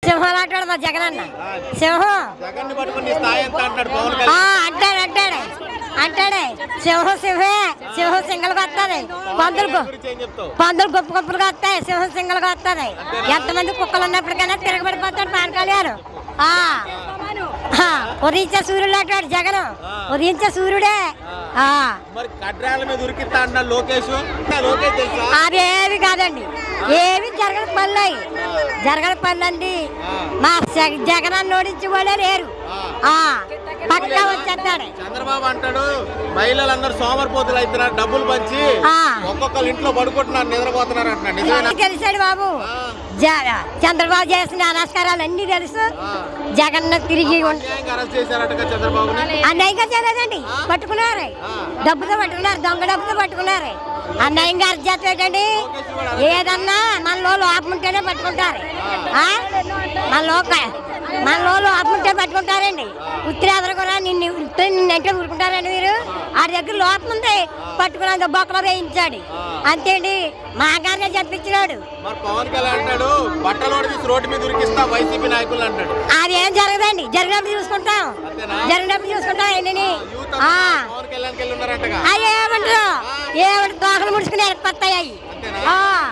సింహం అంటాడు మా జగన్ అన్న సింహం జగన్ పట్టుకుని నీ స్థాయి ఎంత అంటాడు పవన్ ఆ, కళ్యాణ్ అంటాడు అంటాడు అంటాడే సింహం సింహే సింహం సింగల్గా వస్తుంది పందులు గు- గురించి ఏం చెప్తావు పందులు గొప్ప గొప్పలుగా వస్తాయి సింహం సింగల్గా వస్తుంది ఎంతమంది కుక్కలు ఉన్నప్పటికైనా తిరగబడిపోతాడు పవన్ కళ్యాణ్ ఆ. ఆ, ఉదయించే సూర్యుడు అంటాడు జగన్ ఉదయించే సూర్యుడే ఆ. మరి కడ్రాల మీద ఉరికిస్తా అంటున్నాడు లోకేష్ లోకేష్ తెలుసా అవేవి కాదండి ఏవి జరగని పనులు అవి జరగని పనులు అండి మా జగ- జగన్ అన్న ఓడించి వాళ్ళే లేరు ఆ, పక్కా వచ్చేస్తాడు చంద్రబాబు అంటాడు మహిళలందరూ సోమరిపోతులు అవుతున్నారు డబ్బులు పంచి ఆ. ఒక్కొక్కరు ఇంట్లో పడుకుంటున్నారు నిద్రపోతున్నారు అంటున్నాడు నిజమేనా అన్నీ తెలిసాడు బాబు జ- చంద్రబాబు చేసిన నమస్కారాలు అన్ని తెలుసు జగన్ తిరిగి ఉం- అన్యాయంగా అరెస్ట్ చేశారట చంద్రబాబుని అన్యాయంగా చేయలేదండి పట్టుకున్నారు డబ్బుతో పట్టుకున్నారు దొంగ డబ్బుతో పట్టుకున్నారు అన్యాయంగా అరెస్ట్ చేస్తాడండి ఏదన్నా మనలో లోపం ఉంటేనే పట్టుకుంటారు ఆ? మనలో క- మనలో లోపం ఉంటే పట్టుకుంటారండి ఉత్తరాదర కూడా నిన్ను ఉత్తర నిన్నంటే ఊరుకుంటారండి మీరు ఆడి దగ్గర లోపం ఉంది పట్టుకున్నంత బొక్కలో వేయించాడు అంతేండి మా గారినే చెప్పించినాడు మరి పవన్ కళ్యాణ్ అంటాడు బట్టలు తీసి రోడ్డు మీద ఉరికిస్తా వైసీపీ నాయకులు అంటాడు అదేం జరగదండి జరిగినప్పుడు చూసుకుంటాం అంతేనా? జరిగినప్పుడు చూసుకుంటాం ఏంటని యూత్ అంతా పవన్ కళ్యాణ్కి వెళ్ళి ఉన్నారంటగా ఏమంటారు ఏమంటారు దోకలు ముడుచుకుని ఎరకొస్తాయి అవి అంతేనా? ఆ.